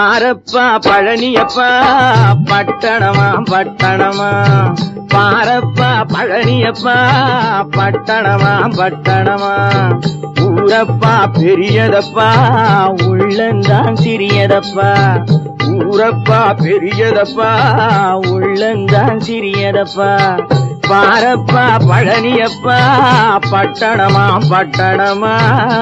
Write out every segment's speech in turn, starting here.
பாரப்பா பழனியப்பா பட்டணமா பட்டணமா பாரப்பா பழனியப்பா பட்டணமா பட்டணமா ஊரப்பா பெரியதப்பா உள்ளந்தான் சிறியதப்பா ஊரப்பா பெரியதப்பா உள்ளந்தான் சிறியதப்பா பாரப்பா பழனியப்பா பட்டணமா பட்டணமா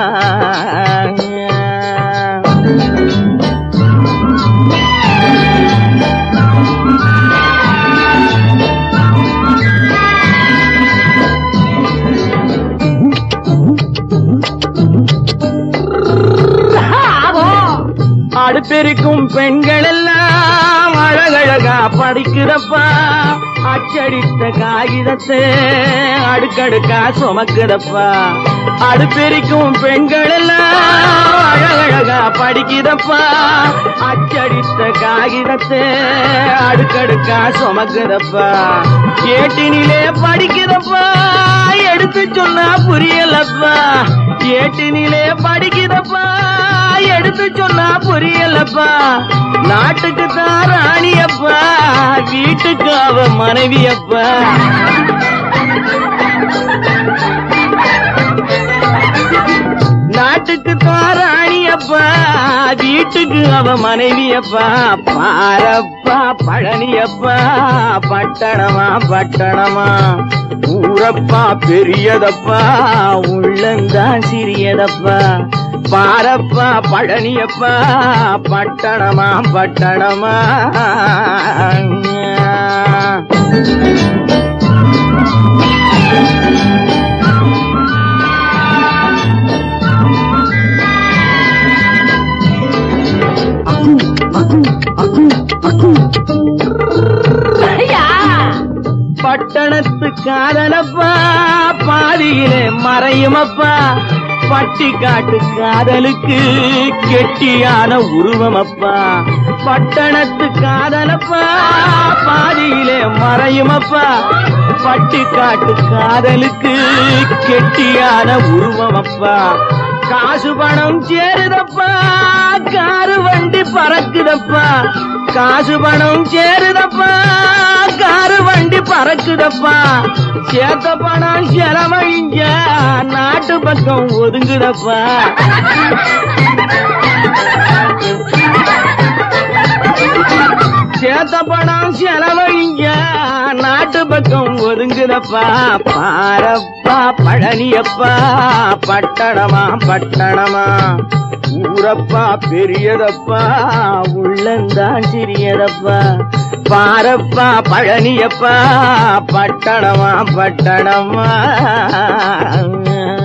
அடுப்பெருக்கும் பெண்கள் எல்லாம் அழகழகா படிக்கிறப்பா அச்சடித்த காகிதத்தை அடுக்கடுக்கா சுமக்குதப்பா அடுப்பெருக்கும் பெண்கள் எல்லாம் அழகழகா படிக்கிறப்பா அச்சடித்த காகிதத்தை அடுக்கடுக்கா சுமக்குதப்பா ஏட்டினிலே படிக்கிறப்பா எடுத்து சொன்னா புரியலப்பா ஏட்டினிலே படிக்கிறப்பா எடுத்து சொன்னா புரியலப்பா நாட்டுக்கு தான் ராணியப்பா வீட்டுக்கு அவ மனைவியப்பா நாட்டுக்கு தான் ராணியப்பா வீட்டுக்கு அவ மனைவியப்பா பாரப்பா பழனியப்பா பட்டணமா பட்டணமா ஊரப்பா பெரியதப்பா உள்ளந்தான் சிறியதப்பா பாரப்பா பழனியப்பா பட்டணமா பட்டணமா பட்டணத்து காதலப்பா பாதியிலே மறையுமப்பா பட்டி காட்டு காதலுக்கு கெட்டியான உருவமப்பா பட்டணத்து காதலப்பா பாதியிலே மறையுமப்பா பட்டி காட்டு காதலுக்கு கெட்டியான உருவமப்பா காசு பணம் சேருதப்பா காரு வண்டி பறக்குதப்பா காசு பணம் சேருதப்பா காரு வண்டி பறக்குதப்பா சேத்த பணம் செலவழிஞ்ச நாட்டு பக்கம் ஒதுங்குதப்பா சேத்த பணம் செலவழிஞ்ச நாட்டு பக்கம் ஒதுங்குதப்பா பாரப்பா பழனியப்பா பட்டணமா பட்டணமா ஊரப்பா பெரியதப்பா உள்ளந்தான் சிறியதப்பா பாரப்பா பழனியப்பா பட்டணமா பட்டணமா